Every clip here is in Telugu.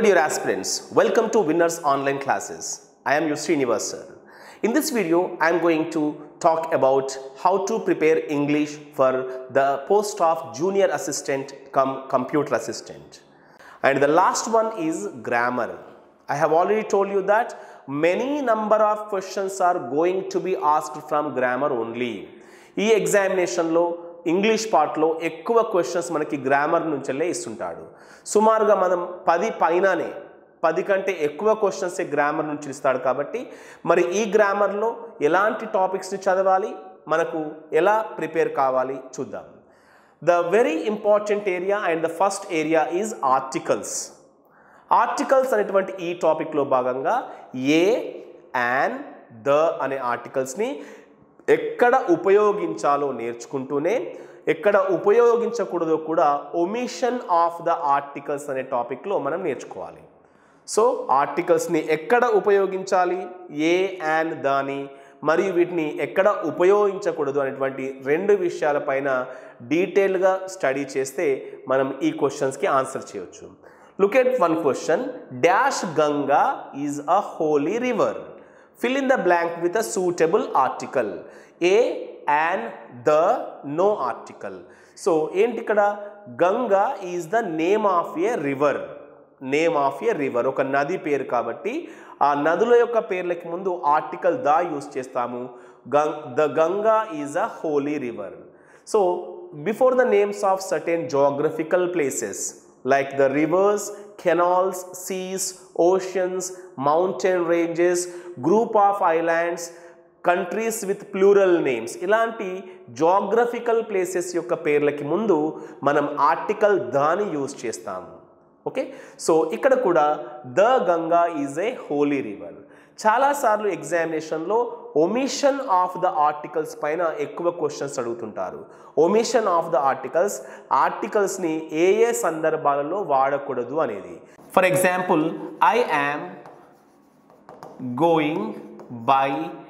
dear aspirants, welcome to Winners Online Classes. I am your Srinivas sir. In this video, I am going to talk about how to prepare English for the post of junior assistant come computer assistant. And the last one is grammar. I have already told you that many number of questions are going to be asked from grammar only. ఈ ఎగ్జామినేషన్లో ఇంగ్లీష్ పార్ట్లో ఎక్కువ క్వశ్చన్స్ మనకి గ్రామర్ నుంచెల్లే ఇస్తుంటాడు సుమారుగా మనం పది పైననే పది కంటే ఎక్కువ క్వశ్చన్స్ గ్రామర్ నుంచి ఇస్తాడు కాబట్టి మరి ఈ గ్రామర్లో ఎలాంటి టాపిక్స్ని చదవాలి మనకు ఎలా ప్రిపేర్ కావాలి చూద్దాం the very important area and the first area is articles articles అనేటువంటి ఈ టాపిక్లో భాగంగా ఏ యాన్ ద అనే ఆర్టికల్స్ని ఎక్కడ ఉపయోగించాలో నేర్చుకుంటూనే ఎక్కడ ఉపయోగించకూడదో కూడా ఒమిషన్ ఆఫ్ ద ఆర్టికల్స్ అనే టాపిక్లో మనం నేర్చుకోవాలి సో ఆర్టికల్స్ని ఎక్కడ ఉపయోగించాలి ఏ అండ్ దాని మరియు వీటిని ఎక్కడ ఉపయోగించకూడదు అనేటువంటి రెండు విషయాలపైన డీటెయిల్గా స్టడీ చేస్తే మనం ఈ క్వశ్చన్స్కి ఆన్సర్ చేయొచ్చు look at one question dash Ganga is a holy river fill in the blank with a suitable article a and the no article so ఏంటి ఇక్కడ Ganga is the name of a river name of a river ఒక నది పేరు కాబట్టి ఆ నదుల యొక్క పేర్లకి ముందు ఆర్టికల్ ద యూస్ చేస్తాము గంగ్ the Ganga is a holy river so before the names of certain geographical places like the rivers, canals, seas, oceans, mountain ranges, group of islands, countries with plural names ఇలాంటి జోగ్రఫికల్ ప్లేసెస్ యొక్క పేర్లకి ముందు మనం ఆర్టికల్ దాని యూజ్ చేస్తాము ఓకే సో ఇక్కడ కూడా the Ganga is a holy river చాలాసార్లు ఎగ్జామినేషన్లో ఒమిషన్ ఆఫ్ ద ఆర్టికల్స్ పైన ఎక్కువ క్వశ్చన్స్ అడుగుతుంటారు ఒమిషన్ ఆఫ్ ద ఆర్టికల్స్ ఆర్టికల్స్ని ఏ ఏ సందర్భాలలో వాడకూడదు అనేది for example I am going by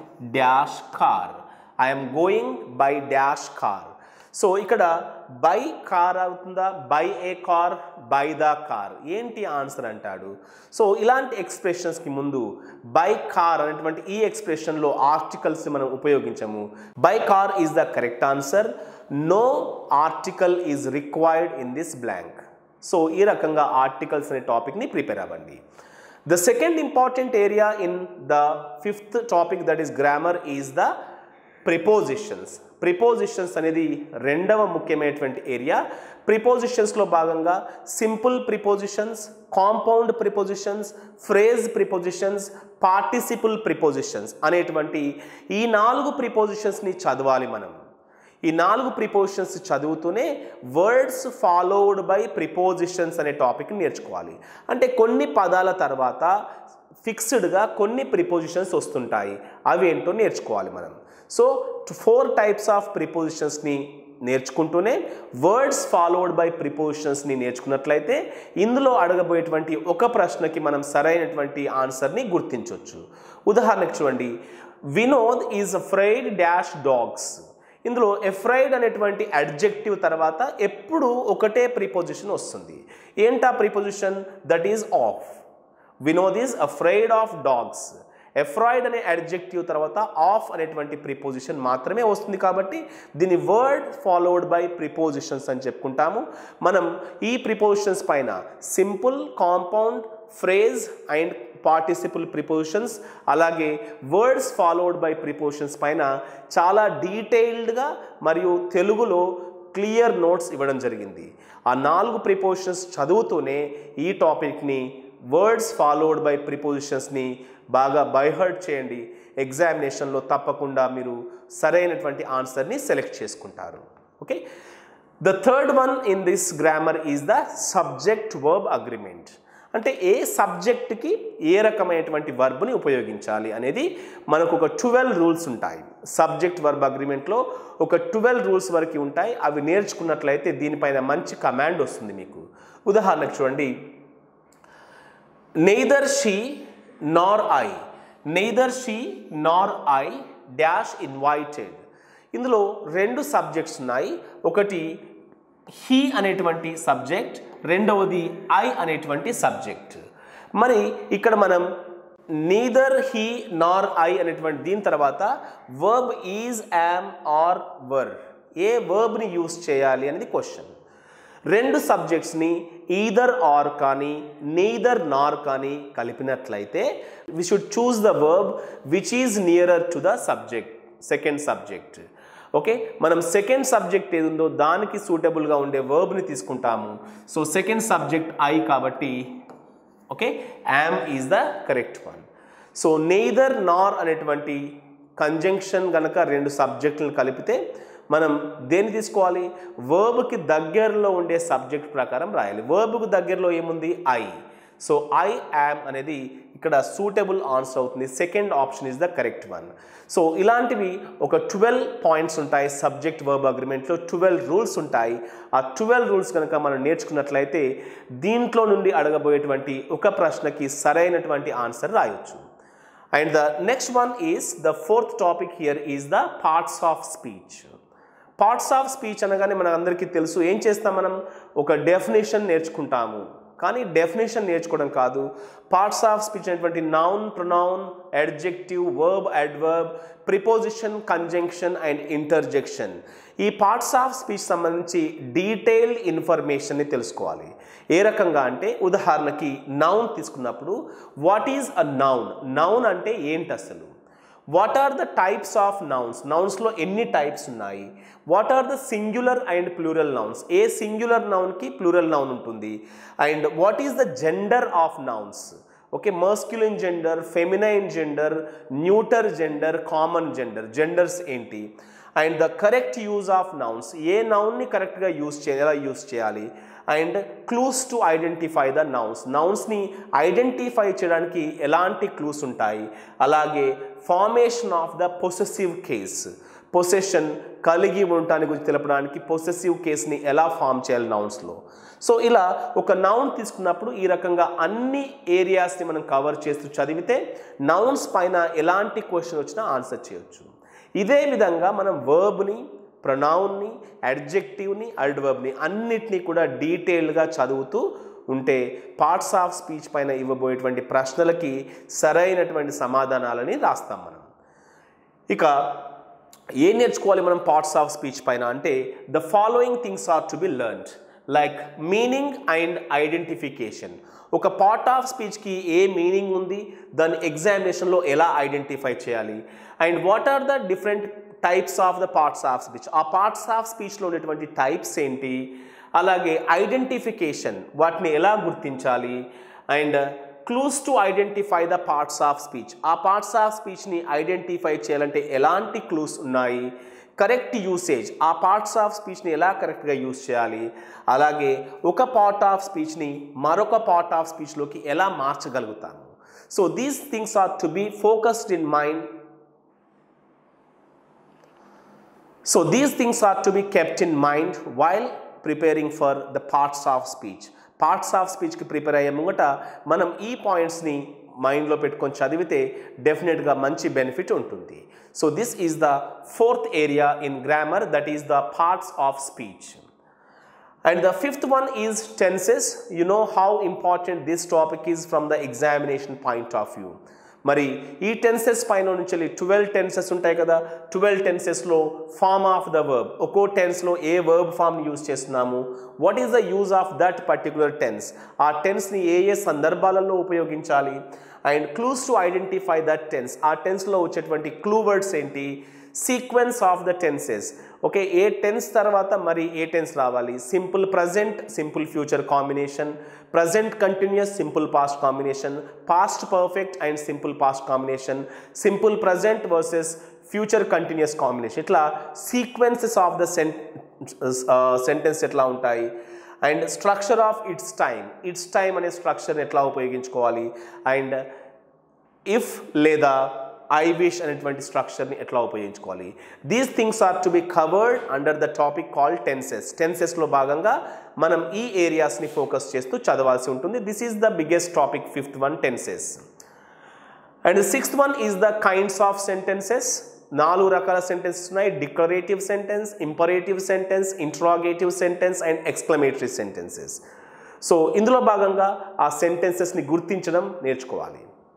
dash car I'm going by dash car so ఇక్కడ బై కార్ అవుతుందా by a car by the car ఏంటి ఆన్సర్ అంటాడు సో ఇలాంటి ఎక్స్ప్రెషన్స్కి ముందు బై కార్ అనేటువంటి ఈ ఎక్స్ప్రెషన్లో ఆర్టికల్స్ మనం ఉపయోగించము by car is the correct answer no article is required in this blank so ఈ రకంగా ఆర్టికల్స్ అనే టాపిక్ని ప్రిపేర్ అవ్వండి the second important area in the fifth topic that is grammar is the prepositions prepositions అనేది రెండవ ముఖ్యమైనటువంటి ఏరియా ప్రిపోజిషన్స్లో భాగంగా simple prepositions compound prepositions phrase prepositions participle prepositions అనేటువంటి ఈ నాలుగు ప్రిపోజిషన్స్ని చదవాలి మనం ఈ నాలుగు ప్రిపోజిషన్స్ చదువుతూనే వర్డ్స్ ఫాలోడ్ బై ప్రిపోజిషన్స్ అనే టాపిక్ నేర్చుకోవాలి అంటే కొన్ని పదాల తర్వాత ఫిక్స్డ్గా కొన్ని ప్రిపోజిషన్స్ వస్తుంటాయి అవి ఏంటో నేర్చుకోవాలి మనం సో ఫోర్ టైప్స్ ఆఫ్ ప్రిపోజిషన్స్ని నేర్చుకుంటూనే వర్డ్స్ ఫాలోడ్ బై ప్రిపోజిషన్స్ని నేర్చుకున్నట్లయితే ఇందులో అడగబోయేటువంటి ఒక ప్రశ్నకి మనం సరైనటువంటి ఆన్సర్ని గుర్తించవచ్చు ఉదాహరణకు చూడండి Vinod is afraid dash dogs ఇందులో ఎఫ్రైడ్ అనేటువంటి అడ్జెక్టివ్ తర్వాత ఎప్పుడు ఒకటే ప్రిపోజిషన్ వస్తుంది ఏంటా preposition that is of Vinod is afraid of dogs afraid అనే అడ్జెక్టివ్ తర్వాత ఆఫ్ అనేటువంటి ప్రిపోజిషన్ మాత్రమే వస్తుంది కాబట్టి దీని వర్డ్ ఫాలోడ్ బై ప్రిపోజిషన్స్ అని చెప్పుకుంటాము మనం ఈ ప్రిపోజిషన్స్ పైన simple compound phrase and participle prepositions అలాగే వర్డ్స్ ఫాలోడ్ బై ప్రిపోజిషన్స్ పైన చాలా డీటెయిల్డ్గా మరియు తెలుగులో క్లియర్ నోట్స్ ఇవ్వడం జరిగింది ఆ నాలుగు ప్రిపోజిషన్స్ చదువుతూనే ఈ టాపిక్ని వర్డ్స్ ఫాలోడ్ బై ప్రిపోజిషన్స్ని బాగా బైహర్ట్ చేయండి ఎగ్జామినేషన్లో తప్పకుండా మీరు సరైనటువంటి ఆన్సర్ని సెలెక్ట్ చేసుకుంటారు okay the third one in this grammar is the subject verb agreement అంటే ఏ సబ్జెక్ట్కి ఏ రకమైనటువంటి వర్బ్ని ఉపయోగించాలి అనేది మనకు ఒక ట్వెల్వ్ రూల్స్ ఉంటాయి సబ్జెక్ట్ వర్బ్ అగ్రిమెంట్లో ఒక ట్వెల్వ్ రూల్స్ వరకు ఉంటాయి అవి నేర్చుకున్నట్లయితే దీనిపైన మంచి కమాండ్ వస్తుంది మీకు ఉదాహరణకు చూడండి neither she nor I neither she nor I dash invited ఇందులో రెండు సబ్జెక్ట్స్ ఉన్నాయి ఒకటి హీ అనేటువంటి సబ్జెక్ట్ రెండవది ఐ అనేటువంటి సబ్జెక్ట్ మరి ఇక్కడ మనం నీదర్ హీ నార్ ఐ అనేటువంటి దీని తర్వాత verb is am are were ఏ వర్బ్ని యూస్ చేయాలి అనేది క్వశ్చన్ రెండు సబ్జెక్ట్స్ని ఈదర్ ఆర్ కానీ నీదర్ నార్ కానీ కలిపినట్లయితే we should choose the verb which is nearer to the subject second subject okay మనం సెకండ్ సబ్జెక్ట్ ఏది ఉందో దానికి సూటబుల్గా ఉండే వర్బ్ని తీసుకుంటాము సో సెకండ్ సబ్జెక్ట్ ఐ కాబట్టి okay am is the correct one so neither nor అనేటువంటి కంజంక్షన్ గనక రెండు సబ్జెక్టులను కలిపితే మనం దేన్ని తీసుకోవాలి వర్బ్కి దగ్గరలో ఉండే సబ్జెక్ట్ ప్రకారం రాయాలి వర్బ్కు దగ్గరలో ఏముంది ఐ సో ఐ యామ్ అనేది ఇక్కడ సూటబుల్ ఆన్సర్ అవుతుంది second option is the correct one so ఇలాంటివి ఒక ట్వెల్వ్ పాయింట్స్ ఉంటాయి సబ్జెక్ట్ వర్బ్ అగ్రిమెంట్లో ట్వెల్వ్ రూల్స్ ఉంటాయి ఆ ట్వెల్వ్ రూల్స్ కనుక మనం నేర్చుకున్నట్లయితే దీంట్లో నుండి అడగబోయేటువంటి ఒక ప్రశ్నకి సరైనటువంటి ఆన్సర్ రాయొచ్చు and the next one is the fourth topic here is the parts of speech parts of speech అనగానే మన అందరికీ తెలుసు ఏం చేస్తాం మనం ఒక డెఫినేషన్ నేర్చుకుంటాము కానీ డెఫినేషన్ నేర్చుకోవడం కాదు పార్ట్స్ ఆఫ్ స్పీచ్ అనేటువంటి noun pronoun adjective verb adverb preposition conjunction and interjection ఈ పార్ట్స్ ఆఫ్ స్పీచ్ సంబంధించి డీటెయిల్డ్ ఇన్ఫర్మేషన్ని తెలుసుకోవాలి ఏ రకంగా అంటే ఉదాహరణకి నౌన్ తీసుకున్నప్పుడు what is a noun noun అంటే ఏంటి అసలు what are the types of nouns నౌన్స్లో ఎన్ని టైప్స్ ఉన్నాయి what are the singular and plural nouns ఏ సింగులర్ నౌన్కి ప్లూరల్ నౌన్ ఉంటుంది and what is the gender of nouns okay మర్స్క్యులిన్ gender feminine gender neuter gender common gender genders ఏంటి and the correct use of nouns ఏ నౌన్ని కరెక్ట్గా యూజ్ చే ఎలా యూజ్ చేయాలి and clues to identify the nouns నౌన్స్ని ఐడెంటిఫై చేయడానికి ఎలాంటి క్లూస్ ఉంటాయి అలాగే formation of the possessive case possession కలిగి ఉండటానికి గురించి తెలపడానికి పొసెసివ్ కేస్ని ఎలా ఫామ్ చేయాలి నౌన్స్లో సో ఇలా ఒక నౌన్ తీసుకున్నప్పుడు ఈ రకంగా అన్ని ఏరియాస్ని మనం కవర్ చేస్తూ చదివితే నౌన్స్ పైన ఎలాంటి క్వశ్చన్ వచ్చినా ఆన్సర్ చేయొచ్చు ఇదే విధంగా మనం వర్బ్ని ప్రొనౌన్ని అడ్జెక్టివ్ని అడ్వర్బ్ని అన్నిటినీ కూడా డీటెయిల్డ్గా చదువుతూ ఉంటే పార్ట్స్ ఆఫ్ స్పీచ్ పైన ఇవ్వబోయేటువంటి ప్రశ్నలకి సరైనటువంటి సమాధానాలని రాస్తాం మనం ఇక ఏం నేర్చుకోవాలి మనం పార్ట్స్ ఆఫ్ స్పీచ్ పైన అంటే the following things are to be learned like meaning and identification ఒక పార్ట్ ఆఫ్ స్పీచ్కి ఏ మీనింగ్ ఉంది దాని ఎగ్జామినేషన్లో ఎలా ఐడెంటిఫై చేయాలి and what are the different types of the parts of speech ఆ పార్ట్స్ ఆఫ్ స్పీచ్లో ఉన్నటువంటి టైప్స్ ఏంటి అలాగే ఐడెంటిఫికేషన్ వాటిని ఎలా గుర్తించాలి and clues to identify the parts of speech ఆ పార్ట్స్ ఆఫ్ స్పీచ్ని ఐడెంటిఫై చేయాలంటే ఎలాంటి క్లూస్ ఉన్నాయి కరెక్ట్ యూసేజ్ ఆ పార్ట్స్ ఆఫ్ స్పీచ్ని ఎలా కరెక్ట్గా యూస్ చేయాలి అలాగే ఒక పార్ట్ ఆఫ్ స్పీచ్ని మరొక పార్ట్ ఆఫ్ స్పీచ్లోకి ఎలా మార్చగలుగుతాము so these things are to be focused in mind So these things are to be kept in mind while preparing for the parts of speech. Parts of స్పీచ్కి ప్రిపేర్ అయ్యే ముంగట మనం ఈ పాయింట్స్ని మైండ్లో పెట్టుకొని చదివితే డెఫినెట్గా మంచి బెనిఫిట్ ఉంటుంది so this is the fourth area in grammar that is the parts of speech and the fifth one is tenses you know how important this topic is from the examination point of view మరి ఈ టెన్సెస్ పైన నుంచి ట్వెల్వ్ టెన్సెస్ ఉంటాయి కదా ట్వెల్వ్ టెన్సెస్లో ఫార్మ్ ఆఫ్ ద వర్బ్ ఒక్కో టెన్స్లో ఏ వర్బ్ ఫామ్ యూజ్ చేస్తున్నాము what is the use of that particular tense ఆ టెన్స్ని ఏ ఏ సందర్భాలలో ఉపయోగించాలి and clues to identify that tense ఆ టెన్స్లో వచ్చేటువంటి క్లూ వర్డ్స్ ఏంటి sequence of the tenses okay ఏ టెన్స్ తర్వాత మరి ఏ టెన్స్ రావాలి simple present simple future combination present continuous simple past combination past perfect and simple past combination simple present versus future continuous combination ఇట్లా sequences of the sent sentence ఎట్లా ఉంటాయి and structure of its time its time అనే స్ట్రక్చర్ని ఎట్లా ఉపయోగించుకోవాలి అండ్ ఇఫ్ లేదా ఐ విష్ అనేటువంటి స్ట్రక్చర్ని ఎట్లా ఉపయోగించుకోవాలి these things are to be covered under the topic call tenses టెన్సెస్లో భాగంగా మనం ఈ ఏరియాస్ని ఫోకస్ చేస్తూ చదవాల్సి ఉంటుంది this is the biggest topic fifth one tenses and sixth one is the kinds of sentences నాలుగు రకాల సెంటెన్సెస్ ఉన్నాయి declarative sentence imperative sentence interrogative sentence and exclamatory sentences so ఇందులో భాగంగా ఆ సెంటెన్సెస్ని గుర్తించడం నేర్చుకోవాలి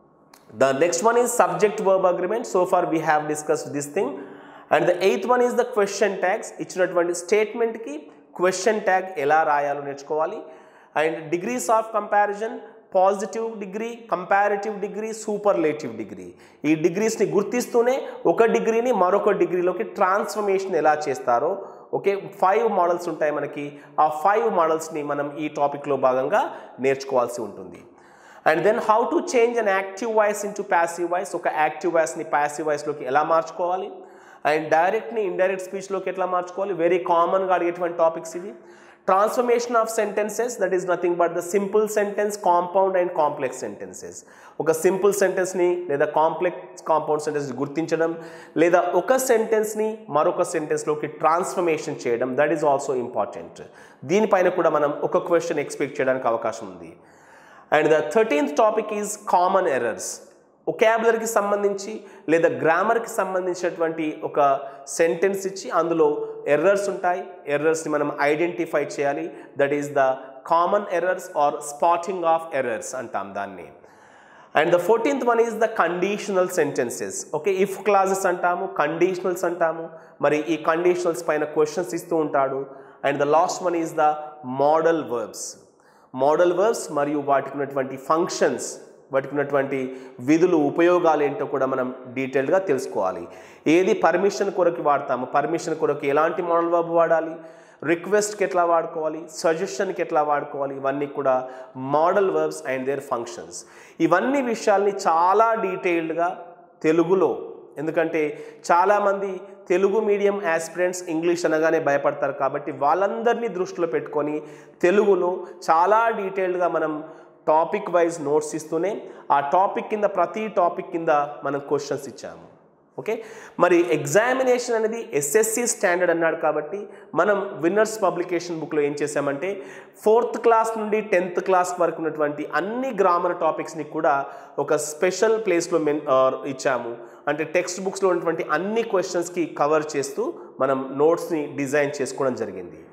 The next one is subject verb agreement. So far we have discussed this thing. And the eighth one is the question tags. ఇచ్చినటువంటి స్టేట్మెంట్కి క్వశ్చన్ ట్యాగ్ ఎలా రాయాలో నేర్చుకోవాలి and degrees of comparison positive degree comparative degree superlative degree ఈ డిగ్రీస్ని గుర్తిస్తూనే ఒక డిగ్రీని మరొక డిగ్రీలోకి ట్రాన్స్ఫర్మేషన్ ఎలా చేస్తారో ఓకే ఫైవ్ మోడల్స్ ఉంటాయి మనకి ఆ ఫైవ్ మోడల్స్ని మనం ఈ టాపిక్లో భాగంగా నేర్చుకోవాల్సి ఉంటుంది and then how to change an active voice into passive voice ఒక యాక్టివ్ వాయిస్ని ప్యాసివ్ వాయిస్లోకి ఎలా మార్చుకోవాలి అండ్ డైరెక్ట్ని ఇండైరెక్ట్ స్పీచ్లోకి ఎట్లా మార్చుకోవాలి వెరీ కామన్గా అడిగేటువంటి టాపిక్స్ ఇవి transformation of sentences that is nothing but the simple sentence compound and complex sentences ఒక సింపుల్ సెంటెన్స్ని లేదా కాంప్లెక్స్ కాంపౌండ్ సెంటెన్స్ గుర్తించడం లేదా ఒక సెంటెన్స్ని మరొక సెంటెన్స్లోకి ట్రాన్స్ఫర్మేషన్ చేయడం దట్ ఈస్ ఆల్సో ఇంపార్టెంట్ దీనిపైన కూడా మనం ఒక క్వశ్చన్ ఎక్స్పెక్ట్ చేయడానికి అవకాశం ఉంది and the thirteenth topic is common errors ఒకాబులరీకి సంబంధించి లేదా గ్రామర్కి సంబంధించినటువంటి ఒక సెంటెన్స్ ఇచ్చి అందులో ఎర్రర్స్ ఉంటాయి ఎర్రర్స్ని మనం ఐడెంటిఫై చేయాలి that is the common errors or spotting of errors అంటాం దాన్ని and the fourteenth one is the conditional sentences okay if clauses అంటాము కండిషనల్స్ అంటాము మరి ఈ కండిషనల్స్ పైన క్వశ్చన్స్ ఇస్తూ ఉంటాడు and the last one is the modal verbs modal verbs మరియు వాటికి ఉన్నటువంటి ఫంక్షన్స్ వాటికి ఉన్నటువంటి విధులు ఉపయోగాలు ఏంటో కూడా మనం డీటెయిల్డ్గా తెలుసుకోవాలి ఏది పర్మిషన్ కొరకు వాడతాము పర్మిషన్ కొరకు ఎలాంటి మోడల్ వర్బ్ వాడాలి రిక్వెస్ట్కి ఎట్లా వాడుకోవాలి సజెషన్కి ఎట్లా వాడుకోవాలి ఇవన్నీ కూడా modal verbs and their functions ఇవన్నీ విషయాల్ని చాలా డీటెయిల్డ్గా తెలుగులో ఎందుకంటే చాలామంది తెలుగు మీడియం యాస్పిరెంట్స్ ఇంగ్లీష్ అనగానే భయపడతారు కాబట్టి వాళ్ళందరినీ దృష్టిలో పెట్టుకొని తెలుగులో చాలా డీటెయిల్డ్గా మనం టాపిక్ వైజ్ నోట్స్ ఇస్తూనే ఆ టాపిక్ కింద ప్రతి టాపిక్ కింద మనం క్వశ్చన్స్ ఇచ్చాము ఓకే మరి ఎగ్జామినేషన్ అనేది ఎస్ఎస్సి స్టాండర్డ్ అన్నాడు కాబట్టి మనం విన్నర్స్ పబ్లికేషన్ బుక్లో ఏం చేసామంటే ఫోర్త్ క్లాస్ నుండి టెన్త్ క్లాస్ వరకు ఉన్నటువంటి అన్ని గ్రామర్ టాపిక్స్ని కూడా ఒక స్పెషల్ ప్లేస్లో మెన్ ఇచ్చాము అంటే టెక్స్ట్ బుక్స్లో ఉన్నటువంటి అన్ని క్వశ్చన్స్కి కవర్ చేస్తూ మనం నోట్స్ని డిజైన్ చేసుకోవడం జరిగింది